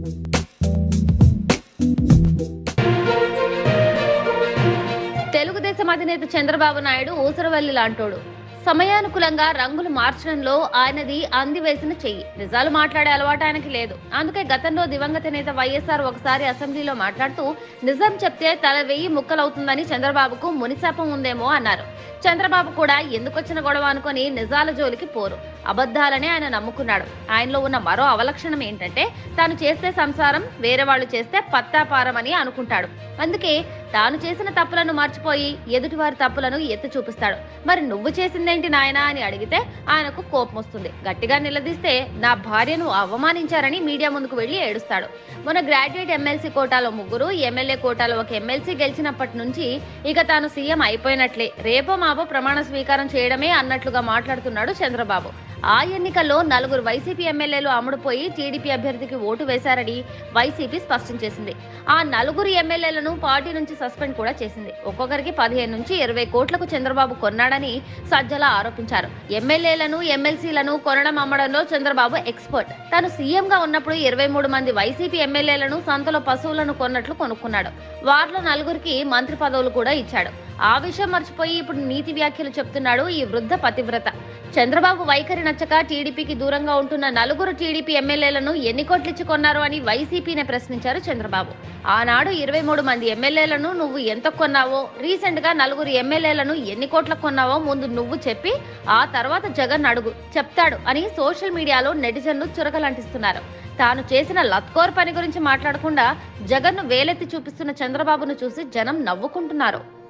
తెలుగుదేశం అధినేత చంద్రబాబు నాయుడు ఊసరవల్లి లాంటోడు సమయానుకూలంగా రంగులు మార్చడంలో ఆయనది అందివేసిన చెయ్యి నిజాలు మాట్లాడే అలవాటు ఆయనకి లేదు అందుకే గతంలో దివంగత నేత వైఎస్ఆర్ ఒకసారి అసెంబ్లీలో మాట్లాడుతూ నిజం చెప్తే తల వెయ్యి ముక్కలవుతుందని చంద్రబాబుకు మునిశాపం ఉందేమో అన్నారు చంద్రబాబు కూడా ఎందుకొచ్చిన గొడవ అనుకొని నిజాల జోలికి పోరు అబద్ధాలనే ఆయన నమ్ముకున్నాడు ఆయనలో ఉన్న మరో అవలక్షణం ఏంటంటే తాను చేస్తే సంసారం వేరే వాళ్ళు చేస్తే పత్తాపారం అని అనుకుంటాడు అందుకే తాను చేసిన తప్పులను మర్చిపోయి ఎదుటివారి తప్పులను ఎత్తి చూపిస్తాడు మరి నువ్వు చేసిందేంటి నాయనా అని అడిగితే ఆయనకు కోపం వస్తుంది గట్టిగా నిలదీస్తే నా భార్యను అవమానించారని మీడియా ముందుకు వెళ్లి ఏడుస్తాడు మన గ్రాడ్యుయేట్ ఎమ్మెల్సీ కోటాలో ముగ్గురు ఎమ్మెల్యే కోటాలో ఒక ఎమ్మెల్సీ గెలిచినప్పటి నుంచి ఇక తాను సీఎం అయిపోయినట్లే రేపో మాపో ప్రమాణ స్వీకారం చేయడమే అన్నట్లుగా మాట్లాడుతున్నాడు చంద్రబాబు ఆ ఎన్నికల్లో నలుగురు వైసీపీ ఎమ్మెల్యేలు అమ్ముడుపోయి టీడీపీ అభ్యర్థికి ఓటు వేశారని వైసీపీ స్పష్టం చేసింది ఆ నలుగురు ఎమ్మెల్యేలను పార్టీ నుంచి సస్పెండ్ కూడా చేసింది ఒక్కొక్కరికి పదిహేను నుంచి ఇరవై కోట్లకు చంద్రబాబు కొన్నాడని సజ్జల ఆరోపించారు ఎమ్మెల్యేలను ఎమ్మెల్సీలను కొనడం అమ్మడంలో చంద్రబాబు ఎక్స్పర్ట్ తాను సీఎం గా ఉన్నప్పుడు ఇరవై మూడు మంది వైసీపీ ఎమ్మెల్యేలను సంతలో పశువులను కొన్నట్లు కొనుక్కున్నాడు వారిలో నలుగురికి మంత్రి పదవులు కూడా ఇచ్చాడు ఆ విషయం మర్చిపోయి ఇప్పుడు నీతి వ్యాఖ్యలు చెప్తున్నాడు ఈ వృద్ధ పతివ్రత చంద్రబాబు వైఖరి నచ్చక టీడీపీకి దూరంగా ఉంటున్న నలుగురు టీడీపీ ఎమ్మెల్యేలను ఎన్ని కోట్లిచ్చి కొన్నారు అని వైసీపీనే ప్రశ్నించారు చంద్రబాబు ఆనాడు ఇరవై మూడు మంది ఎమ్మెల్యేలను నువ్వు ఎంత కొన్నావో రీసెంట్ గా నలుగురు ఎమ్మెల్యేలను ఎన్ని కోట్లకు కొన్నావో ముందు నువ్వు చెప్పి ఆ తర్వాత జగన్ అడుగు చెప్తాడు అని సోషల్ మీడియాలో నెటిజన్లు చురకలంటిస్తున్నారు తాను చేసిన లత్కోర్ పని గురించి మాట్లాడకుండా జగన్ను వేలెత్తి చూపిస్తున్న చంద్రబాబును చూసి జనం నవ్వుకుంటున్నారు